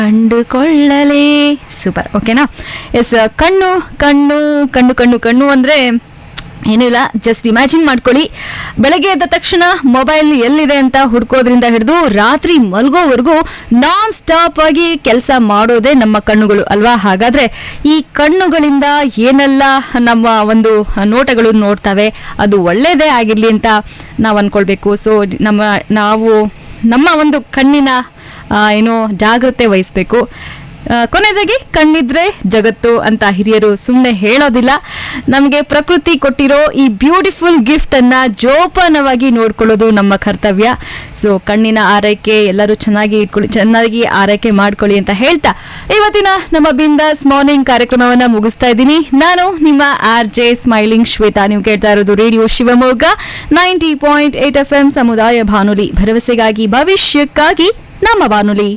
ಕಂಡುಕೊಳ್ಳಲೇ super ಓಕೆನಾ S ಕಣ್ಣು ಕಣ್ಣು ಕಣ್ಣು ಕಣ್ಣು ಕಣ್ಣು ಅಂದರೆ ಏನಿಲ್ಲ ಜಸ್ಟ್ ಇಮ್ಯಾಜಿನ್ ಮಾಡ್ಕೊಳ್ಳಿ ಬೆಳಗ್ಗೆ ಎದ್ದ ತಕ್ಷಣ ಮೊಬೈಲ್ ಎಲ್ಲಿದೆ ಅಂತ ಹುಡ್ಕೋದ್ರಿಂದ ಹಿಡಿದು ರಾತ್ರಿ ಮಲ್ಗೋವರೆಗೂ ನಾನ್ ಸ್ಟಾಪ್ ಆಗಿ ಕೆಲಸ ಮಾಡೋದೇ ನಮ್ಮ ಕಣ್ಣುಗಳು ಅಲ್ವಾ ಹಾಗಾದ್ರೆ ಈ ಕಣ್ಣುಗಳಿಂದ ಏನೆಲ್ಲ ನಮ್ಮ ಒಂದು ನೋಟಗಳು ನೋಡ್ತವೆ ಅದು ಒಳ್ಳೇದೇ ಆಗಿರ್ಲಿ ಅಂತ ನಾವು ಅನ್ಕೊಳ್ಬೇಕು ಸೊ ನಮ್ಮ ನಾವು ನಮ್ಮ ಒಂದು ಕಣ್ಣಿನ ಆ, ಏನು ಜಾಗ್ರತೆ ವಹಿಸ್ಬೇಕು ಆ, ಕೊನೆಯದಾಗಿ ಕಣ್ಣಿದ್ರೆ ಜಗತ್ತು ಅಂತ ಹಿರಿಯರು ಸುಮ್ಮನೆ ಹೇಳೋದಿಲ್ಲ ನಮಗೆ ಪ್ರಕೃತಿ ಕೊಟ್ಟಿರೋ ಈ ಬ್ಯೂಟಿಫುಲ್ ಗಿಫ್ಟ್ ಅನ್ನ ಜೋಪಾನವಾಗಿ ನೋಡ್ಕೊಳ್ಳೋದು ನಮ್ಮ ಕರ್ತವ್ಯ ಸೊ ಕಣ್ಣಿನ ಆರೈಕೆ ಎಲ್ಲರೂ ಚೆನ್ನಾಗಿ ಇಟ್ಕೊಳ್ಳಿ ಚೆನ್ನಾಗಿ ಆರೈಕೆ ಮಾಡ್ಕೊಳ್ಳಿ ಅಂತ ಹೇಳ್ತಾ ಇವತ್ತಿನ ನಮ್ಮ ಬಿಂದಾಸ್ ಮಾರ್ನಿಂಗ್ ಕಾರ್ಯಕ್ರಮವನ್ನ ಮುಗಿಸ್ತಾ ಇದ್ದೀನಿ ನಾನು ನಿಮ್ಮ ಆರ್ ಜೆ ಸ್ಮೈಲಿಂಗ್ ಶ್ವೇತಾ ನೀವು ಕೇಳ್ತಾ ಇರೋದು radio Shivamogga ninety point eight FM ಎಂ ಸಮುದಾಯ ಬಾನುಲಿ ಭರವಸೆಗಾಗಿ ಭವಿಷ್ಯಕ್ಕಾಗಿ ನಮ್ಮ ಬಾನುಲಿ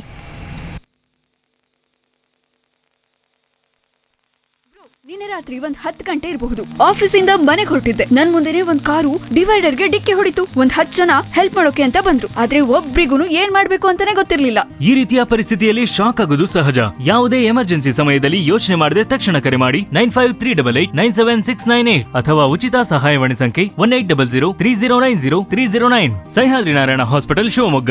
ನಿನ್ನೆ ರಾತ್ರಿ ಒಂದ್ ಹತ್ತು ಗಂಟೆ ಇರಬಹುದು ಆಫೀಸಿಂದ ಮನೆಗೆ ಹೊರಟಿದ್ದೆ ನನ್ ಮುಂದೆನೆ ಒಂದ್ ಕಾರು ಡಿವೈಡರ್ಗೆ ಡಿಕ್ಕಿ ಹೊಡಿತು ಒಂದ್ ಹತ್ತು ಜನ ಹೆಲ್ಪ್ ಮಾಡೋಕೆ ಅಂತ ಬಂದ್ರು ಆದ್ರೆ ಒಬ್ರಿಗೂ ಏನ್ ಮಾಡ್ಬೇಕು ಅಂತಾನೆ ಗೊತ್ತಿರ್ಲಿಲ್ಲ ಈ ರೀತಿಯ ಪರಿಸ್ಥಿತಿಯಲ್ಲಿ ಶಾಕ್ ಆಗೋದು ಸಹಜ ಯಾವುದೇ ಎಮರ್ಜೆನ್ಸಿ ಸಮಯದಲ್ಲಿ ಯೋಚನೆ ಮಾಡದೆ ತಕ್ಷಣ ಕರೆ ಮಾಡಿ nine five three double eight nine seven six nine eight ಅಥವಾ ಉಚಿತ ಸಹಾಯವಾಣಿ ಸಂಖ್ಯೆ one eight double zero three zero nine zero three zero nine Sahyadri Narayana hospital Shivamogga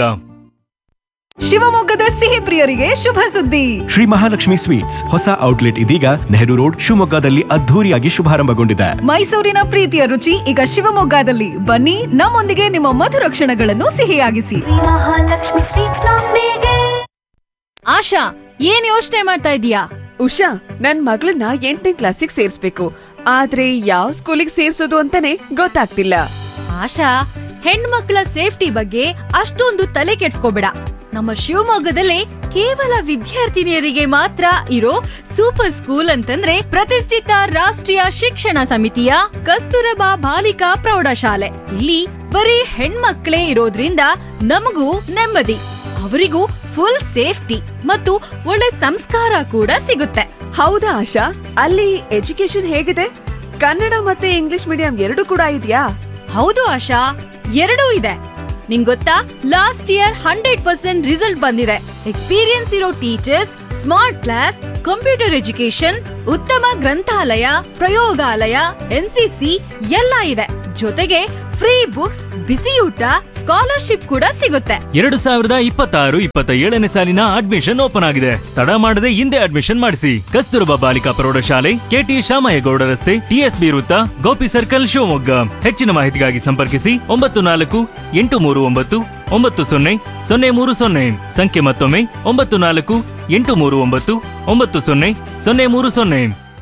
ಶಿವಮೊಗ್ಗದ ಸಿಹಿ ಪ್ರಿಯರಿಗೆ ಶುಭ ಸುದ್ದಿ ಶ್ರೀ ಮಹಾಲಕ್ಷ್ಮಿ ಸ್ವೀಟ್ಸ್ ಹೊಸ ಔಟ್ಲೆಟ್ ಇದೀಗ ನೆಹರು ರೋಡ್ ಶಿವಮೊಗ್ಗದಲ್ಲಿ ಅದ್ಧೂರಿಯಾಗಿ ಶುಭಾರಂಭಗೊಂಡಿದೆ ಮೈಸೂರಿನ ಪ್ರೀತಿಯ ರುಚಿ ಈಗ ಶಿವಮೊಗ್ಗದಲ್ಲಿ ಬನ್ನಿ ನಮ್ಮೊಂದಿಗೆ ನಿಮ್ಮ ಮಧುರ ಕ್ಷಣಗಳನ್ನು ಸಿಹಿಯಾಗಿಸಿ ಮಹಾಲಕ್ಷ್ಮಿ ಸ್ವೀಟ್ಸ್ ನೊಂದಿಗೆ ಆಶಾ ಏನ್ ಯೋಚನೆ ಮಾಡ್ತಾ ಇದೀಯಾ ಉಷಾ ನನ್ ಮಗಳನ್ನ ಎಂಟನೇ ಕ್ಲಾಸಿಗೆ ಸೇರ್ಸ್ಬೇಕು ಆದ್ರೆ ಯಾವ ಸ್ಕೂಲಿಗೆ ಸೇರ್ಸೋದು ಅಂತಾನೆ ಗೊತ್ತಾಗ್ತಿಲ್ಲ ಆಶಾ ಹೆಣ್ಮಕ್ಳ ಸೇಫ್ಟಿ ಬಗ್ಗೆ ಅಷ್ಟೊಂದು ತಲೆ ಕೆಡ್ಸ್ಕೋಬೇಡ ನಮ್ಮ ಶಿವಮೊಗ್ಗದಲ್ಲಿ ಕೇವಲ ವಿದ್ಯಾರ್ಥಿನಿಯರಿಗೆ ಮಾತ್ರ ಇರೋ ಸೂಪರ್ ಸ್ಕೂಲ್ ಅಂತಂದ್ರೆ ಪ್ರತಿಷ್ಠಿತ ರಾಷ್ಟ್ರೀಯ ಶಿಕ್ಷಣ ಸಮಿತಿಯ ಕಸ್ತೂರಬಾ ಬಾಲಿಕಾ ಪ್ರೌಢಶಾಲೆ ಇಲ್ಲಿ ಬರೀ ಹೆಣ್ಮಕ್ಳೇ ಇರೋದ್ರಿಂದ ನಮಗೂ ನೆಮ್ಮದಿ ಅವರಿಗೂ ಫುಲ್ ಸೇಫ್ಟಿ ಮತ್ತು ಒಳ್ಳೆ ಸಂಸ್ಕಾರ ಕೂಡ ಸಿಗುತ್ತೆ ಹೌದಾ ಆಶಾ ಅಲ್ಲಿ ಎಜುಕೇಶನ್ ಹೇಗಿದೆ ಕನ್ನಡ ಮತ್ತೆ ಇಂಗ್ಲಿಷ್ ಮೀಡಿಯಂ ಎರಡು ಕೂಡ ಇದೆಯಾ ಹೌದು ಆಶಾ ಎರಡೂ ಇದೆ ನಿಂಗ್ ಗೊತ್ತಾ last year hundred percent result ಬಂದಿದೆ ಎಕ್ಸ್ಪೀರಿಯನ್ಸ್ ಇರೋ teachers smart class computer education ಉತ್ತಮ ಗ್ರಂಥಾಲಯ ಪ್ರಯೋಗಾಲಯ ಎನ್ಸಿಸಿ ಎಲ್ಲ ಇದೆ ಜೊತೆಗೆ ಫ್ರೀ ಬುಕ್ಸ್ ಬಿಸಿ ಊಟ ಸ್ಕಾಲರ್ಶಿಪ್ ಕೂಡ ಸಿಗುತ್ತೆ ಎರಡು ಸಾವಿರದ ಇಪ್ಪತ್ತಾರು ಇಪ್ಪತ್ತ ಏಳನೇ ಸಾಲಿನ ಅಡ್ಮಿಷನ್ ಓಪನ್ ಆಗಿದೆ ತಡ ಮಾಡದೆ ಹಿಂದೆ ಅಡ್ಮಿಷನ್ ಮಾಡಿಸಿ ಕಸ್ತೂರಬಾ ಬಾಲಿಕಾ ಪ್ರೌಢಶಾಲೆ ಕೆಟಿ ಶಾಮಯ್ಯಗೌಡ ರಸ್ತೆ ಟಿಎಸ್ಬಿ ವೃತ್ತ ಗೋಪಿ ಸರ್ಕಲ್ ಶಿವಮೊಗ್ಗ ಹೆಚ್ಚಿನ ಮಾಹಿತಿಗಾಗಿ ಸಂಪರ್ಕಿಸಿ ಒಂಬತ್ತು ನಾಲ್ಕು ಎಂಟು ಮೂರು ಒಂಬತ್ತು ಒಂಬತ್ತು ಸೊನ್ನೆ ಸೊನ್ನೆ ಮೂರು ಸೊನ್ನೆ ಸಂಖ್ಯೆ ಮತ್ತೊಮ್ಮೆ ಒಂಬತ್ತು ನಾಲ್ಕು ಎಂಟು ಮೂರು ಒಂಬತ್ತು ಒಂಬತ್ತು ಸೊನ್ನೆ ಸೊನ್ನೆ ಮೂರು ಸೊನ್ನೆ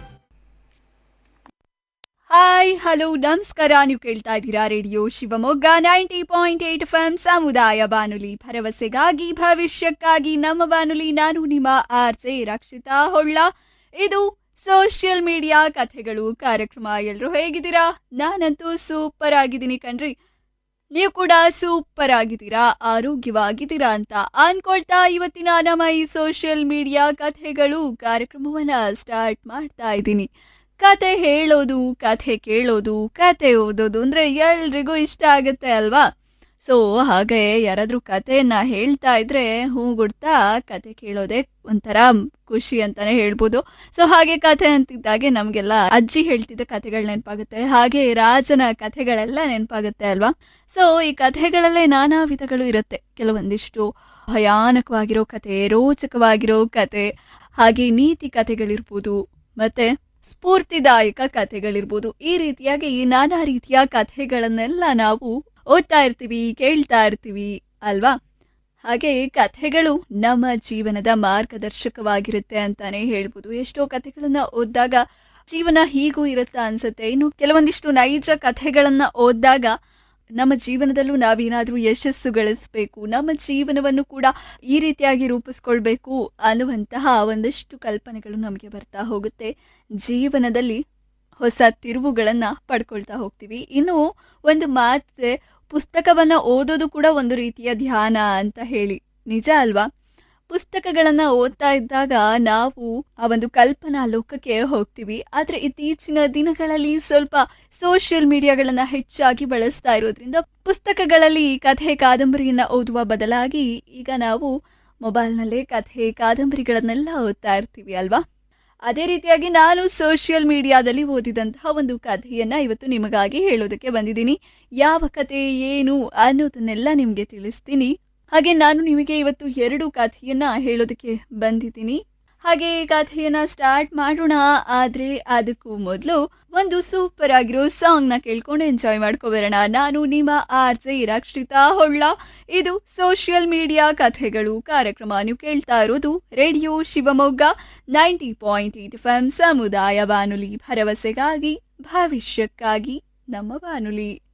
ಹಾಯ್ ಹಲೋ ನಮಸ್ಕಾರ ನೀವು ಕೇಳ್ತಾ ಇದ್ದೀರಾ radio Shivamogga ninety point eight FM ಎಂ ಸಮುದಾಯ ಬಾನುಲಿ ಭರವಸೆಗಾಗಿ ಭವಿಷ್ಯಕ್ಕಾಗಿ ನಮ್ಮ ಬಾನುಲಿ ನಾನು ನಿಮ್ಮ ಆರ್ ಜೆ ರಕ್ಷಿತಾ ಹೊಳ್ಳ ಇದು ಸೋಷಿಯಲ್ ಮೀಡಿಯಾ ಕಥೆಗಳು ಕಾರ್ಯಕ್ರಮ ಎಲ್ಲರೂ ಹೇಗಿದ್ದೀರಾ ನಾನಂತೂ ಸೂಪರ್ ಆಗಿದ್ದೀನಿ ಕಣ್ರಿ ನೀವು ಕೂಡ ಸೂಪರ್ ಆಗಿದ್ದೀರಾ ಆರೋಗ್ಯವಾಗಿದ್ದೀರಾ ಅಂತ ಅನ್ಕೊಳ್ತಾ ಇವತ್ತಿನ ನಮ್ಮ ಈ ಸೋಷಿಯಲ್ ಮೀಡಿಯಾ ಕಥೆಗಳು ಕಾರ್ಯಕ್ರಮವನ್ನ ಸ್ಟಾರ್ಟ್ ಮಾಡ್ತಾ ಇದ್ದೀನಿ ಕತೆ ಹೇಳೋದು ಕಥೆ ಕೇಳೋದು ಕತೆ ಓದೋದು ಅಂದರೆ ಎಲ್ರಿಗೂ ಇಷ್ಟ ಆಗುತ್ತೆ ಅಲ್ವಾ ಸೊ ಹಾಗೆ ಯಾರಾದರೂ ಕಥೆಯನ್ನ ಹೇಳ್ತಾ ಇದ್ರೆ ಹೂಗುಡ್ತಾ ಕತೆ ಕೇಳೋದೇ ಒಂಥರ ಖುಷಿ ಅಂತಾನೆ ಹೇಳ್ಬೋದು ಸೊ ಹಾಗೆ ಕಥೆ ಅಂತಿದ್ದಾಗೆ ನಮಗೆಲ್ಲ ಅಜ್ಜಿ ಹೇಳ್ತಿದ್ದ ಕಥೆಗಳು ನೆನಪಾಗುತ್ತೆ ಹಾಗೆ ರಾಜನ ಕಥೆಗಳೆಲ್ಲ ನೆನಪಾಗುತ್ತೆ ಅಲ್ವಾ ಸೊ ಈ ಕಥೆಗಳಲ್ಲೇ ನಾನಾ ವಿಧಗಳು ಇರುತ್ತೆ ಕೆಲವೊಂದಿಷ್ಟು ಭಯಾನಕವಾಗಿರೋ ಕತೆ ರೋಚಕವಾಗಿರೋ ಕತೆ ಹಾಗೆ ನೀತಿ ಕಥೆಗಳಿರ್ಬೋದು ಮತ್ತೆ ಸ್ಫೂರ್ತಿದಾಯಕ ಕಥೆಗಳಿರ್ಬೋದು ಈ ರೀತಿಯಾಗಿ ನಾನಾ ರೀತಿಯ ಕಥೆಗಳನ್ನೆಲ್ಲ ನಾವು ಓದ್ತಾ ಇರ್ತೀವಿ ಕೇಳ್ತಾ ಇರ್ತೀವಿ ಅಲ್ವಾ ಹಾಗೆ ಕಥೆಗಳು ನಮ್ಮ ಜೀವನದ ಮಾರ್ಗದರ್ಶಕವಾಗಿರುತ್ತೆ ಅಂತಾನೆ ಹೇಳ್ಬೋದು ಎಷ್ಟೋ ಕಥೆಗಳನ್ನ ಓದಿದಾಗ ಜೀವನ ಹೀಗೂ ಇರುತ್ತಾ ಅನ್ಸುತ್ತೆ ಇನ್ನು ಕೆಲವೊಂದಿಷ್ಟು ನೈಜ ಕಥೆಗಳನ್ನ ಓದಿದಾಗ ನಮ್ಮ ಜೀವನದಲ್ಲೂ ನಾವೇನಾದರೂ ಯಶಸ್ಸು ಗಳಿಸ್ಬೇಕು ನಮ್ಮ ಜೀವನವನ್ನು ಕೂಡ ಈ ರೀತಿಯಾಗಿ ರೂಪಿಸ್ಕೊಳ್ಬೇಕು ಅನ್ನುವಂತಹ ಒಂದಷ್ಟು ಕಲ್ಪನೆಗಳು ನಮಗೆ ಬರ್ತಾ ಹೋಗುತ್ತೆ ಜೀವನದಲ್ಲಿ ಹೊಸ ತಿರುವುಗಳನ್ನು ಪಡ್ಕೊಳ್ತಾ ಹೋಗ್ತೀವಿ ಇನ್ನು ಒಂದು ಮಾತು ಪುಸ್ತಕವನ್ನು ಓದೋದು ಕೂಡ ಒಂದು ರೀತಿಯ ಧ್ಯಾನ ಅಂತ ಹೇಳಿ ನಿಜ ಅಲ್ವಾ ಪುಸ್ತಕಗಳನ್ನು ಓದ್ತಾ ಇದ್ದಾಗ ನಾವು ಆ ಒಂದು ಕಲ್ಪನಾ ಲೋಕಕ್ಕೆ ಹೋಗ್ತೀವಿ ಆದರೆ ಇತ್ತೀಚಿನ ದಿನಗಳಲ್ಲಿ ಸ್ವಲ್ಪ ಸೋಷಿಯಲ್ ಮೀಡಿಯಾಗಳನ್ನು ಹೆಚ್ಚಾಗಿ ಬಳಸ್ತಾ ಇರೋದ್ರಿಂದ ಪುಸ್ತಕಗಳಲ್ಲಿ ಕಥೆ ಕಾದಂಬರಿಯನ್ನು ಓದುವ ಬದಲಾಗಿ ಈಗ ನಾವು ಮೊಬೈಲ್ನಲ್ಲೇ ಕಥೆ ಕಾದಂಬರಿಗಳನ್ನೆಲ್ಲ ಓದ್ತಾ ಇರ್ತೀವಿ ಅಲ್ವಾ ಅದೇ ರೀತಿಯಾಗಿ ನಾನು ಸೋಷಿಯಲ್ ಮೀಡಿಯಾದಲ್ಲಿ ಓದಿದಂತಹ ಒಂದು ಕಥೆಯನ್ನ ಇವತ್ತು ನಿಮಗಾಗಿ ಹೇಳೋದಕ್ಕೆ ಬಂದಿದ್ದೀನಿ ಯಾವ ಕಥೆ ಏನು ಅನ್ನೋದನ್ನೆಲ್ಲ ನಿಮಗೆ ತಿಳಿಸ್ತೀನಿ ಹಾಗೆ ನಾನು ನಿಮಗೆ ಇವತ್ತು ಎರಡು ಕಥೆಯನ್ನ ಹೇಳೋದಕ್ಕೆ ಬಂದಿದ್ದೀನಿ ಹಾಗೆ ಈ ಕಥೆಯನ್ನ ಸ್ಟಾರ್ಟ್ ಮಾಡೋಣ ಆದ್ರೆ ಅದಕ್ಕೂ ಮೊದಲು ಒಂದು ಸೂಪರ್ ಆಗಿರೋ ಸಾಂಗ್ ನ ಕೇಳ್ಕೊಂಡು ಎಂಜಾಯ್ ಮಾಡ್ಕೊಬರೋಣ ನಾನು ನಿಮ್ಮ ಆರ್ ಜೆ ರಕ್ಷಿತಾ ಹೊಳ್ಳ ಇದು ಸೋಷಿಯಲ್ ಮೀಡಿಯಾ ಕಥೆಗಳು ಕಾರ್ಯಕ್ರಮ ನೀವು ಕೇಳ್ತಾ ಇರೋದು radio Shivamogga ninety point eight FM ಎಂ ಸಮುದಾಯ ಬಾನುಲಿ ಭರವಸೆಗಾಗಿ ಭವಿಷ್ಯಕ್ಕಾಗಿ ನಮ್ಮ ಬಾನುಲಿ